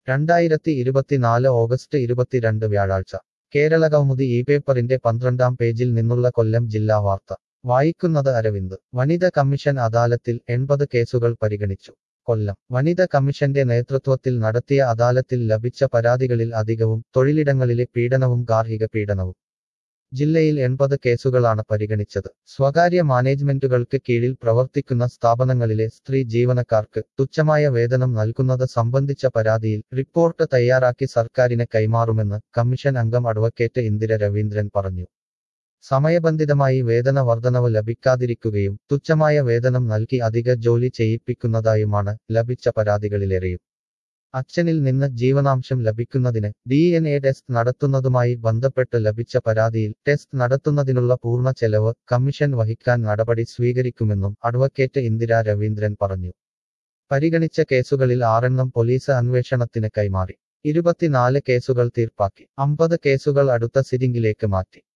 രണ്ടായിരത്തി ഇരുപത്തിനാല് ഓഗസ്റ്റ് ഇരുപത്തിരണ്ട് വ്യാഴാഴ്ച കേരളകൗമുദി ഈ പേപ്പറിന്റെ പന്ത്രണ്ടാം പേജിൽ നിന്നുള്ള കൊല്ലം ജില്ലാ വാർത്ത വായിക്കുന്നത് അരവിന്ദ് വനിത കമ്മീഷൻ അദാലത്തിൽ എൺപത് കേസുകൾ പരിഗണിച്ചു കൊല്ലം വനിത കമ്മീഷന്റെ നേതൃത്വത്തിൽ നടത്തിയ അദാലത്തിൽ ലഭിച്ച പരാതികളിൽ അധികവും തൊഴിലിടങ്ങളിലെ പീഡനവും ഗാർഹിക പീഡനവും ജില്ലയിൽ എൺപത് കേസുകളാണ് പരിഗണിച്ചത് സ്വകാര്യ മാനേജ്മെന്റുകൾക്ക് കീഴിൽ പ്രവർത്തിക്കുന്ന സ്ഥാപനങ്ങളിലെ സ്ത്രീ ജീവനക്കാർക്ക് തുച്ഛമായ വേതനം നൽകുന്നത് സംബന്ധിച്ച പരാതിയിൽ റിപ്പോർട്ട് തയ്യാറാക്കി സർക്കാരിന് കൈമാറുമെന്ന് കമ്മീഷൻ അംഗം അഡ്വക്കേറ്റ് ഇന്ദിര രവീന്ദ്രൻ പറഞ്ഞു സമയബന്ധിതമായി വേതന വർധനവ് ലഭിക്കാതിരിക്കുകയും തുച്ഛമായ വേതനം നൽകി അധിക ജോലി ചെയ്യിപ്പിക്കുന്നതായുമാണ് ലഭിച്ച പരാതികളിലേറെയും അച്ഛനിൽ നിന്ന് ജീവനാംശം ലഭിക്കുന്നതിന് ഡി എൻ എ ടെസ്റ്റ് നടത്തുന്നതുമായി ബന്ധപ്പെട്ട് ലഭിച്ച പരാതിയിൽ ടെസ്റ്റ് നടത്തുന്നതിനുള്ള പൂർണ്ണ ചെലവ് കമ്മീഷൻ വഹിക്കാൻ നടപടി സ്വീകരിക്കുമെന്നും അഡ്വക്കേറ്റ് ഇന്ദിര രവീന്ദ്രൻ പറഞ്ഞു പരിഗണിച്ച കേസുകളിൽ ആറെണ്ണം പോലീസ് അന്വേഷണത്തിന് കൈമാറി ഇരുപത്തിനാല് കേസുകൾ തീർപ്പാക്കി അമ്പത് കേസുകൾ അടുത്ത സിറ്റിംഗിലേക്ക് മാറ്റി